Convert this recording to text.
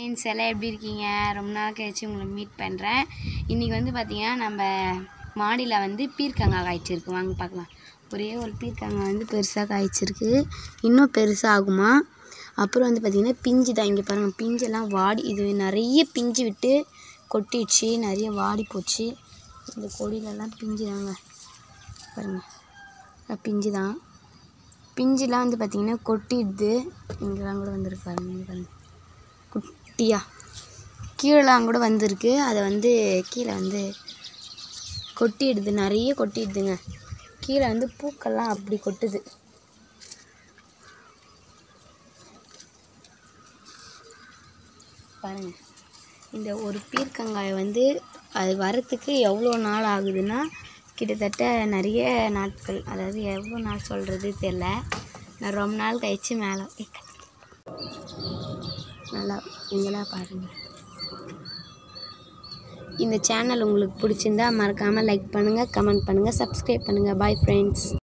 friends எல்லாம் எப்படி இருக்கீங்க ரொம்ப நாள் கழிச்சு உங்களை மீட் பண்ணுறேன் இன்றைக்கி வந்து பார்த்தீங்கன்னா நம்ம மாடியில் வந்து பீர்க்கங்காய் காய்ச்சிருக்கு வாங்க பார்க்கலாம் ஒரே ஒரு பீர்க்கங்காய் வந்து பெருசாக காய்ச்சிருக்கு இன்னும் பெருசாக ஆகுமா அப்புறம் வந்து பார்த்திங்கன்னா பிஞ்சு தான் இங்கே பாருங்கள் பிஞ்செல்லாம் வாடி இது நிறைய பிஞ்சு விட்டு கொட்டிடுச்சு நிறைய வாடி போச்சு இந்த கொடியிலலாம் பிஞ்சு தாங்க பாருங்கள் பிஞ்சு தான் பிஞ்சுலாம் வந்து பார்த்திங்கன்னா கொட்டிடுது இங்கெல்லாம் கூட வந்துருக்கு பாருங்க இங்க பாருங்க குட்டியா கீழெலாம் கூட வந்திருக்கு அதை வந்து கீழே வந்து கொட்டிடுது நிறைய கொட்டிடுதுங்க கீழே வந்து பூக்கள்லாம் அப்படி கொட்டுது பாருங்க இந்த ஒரு பீர்க்கங்காய் வந்து அது வரத்துக்கு எவ்வளோ நாள் ஆகுதுன்னா கிட்டத்தட்ட நிறைய நாட்கள் அதாவது எவ்வளோ நாள் சொல்கிறது தெரில நான் ரொம்ப நாள் கழிச்சு மேலே நல்லா இங்கெல்லாம் பாருங்கள் இந்த சேனல் உங்களுக்கு பிடிச்சிருந்தா மறக்காமல் லைக் பண்ணுங்கள் கமெண்ட் பண்ணுங்கள் சப்ஸ்கிரைப் பண்ணுங்கள் பாய் ஃப்ரெண்ட்ஸ்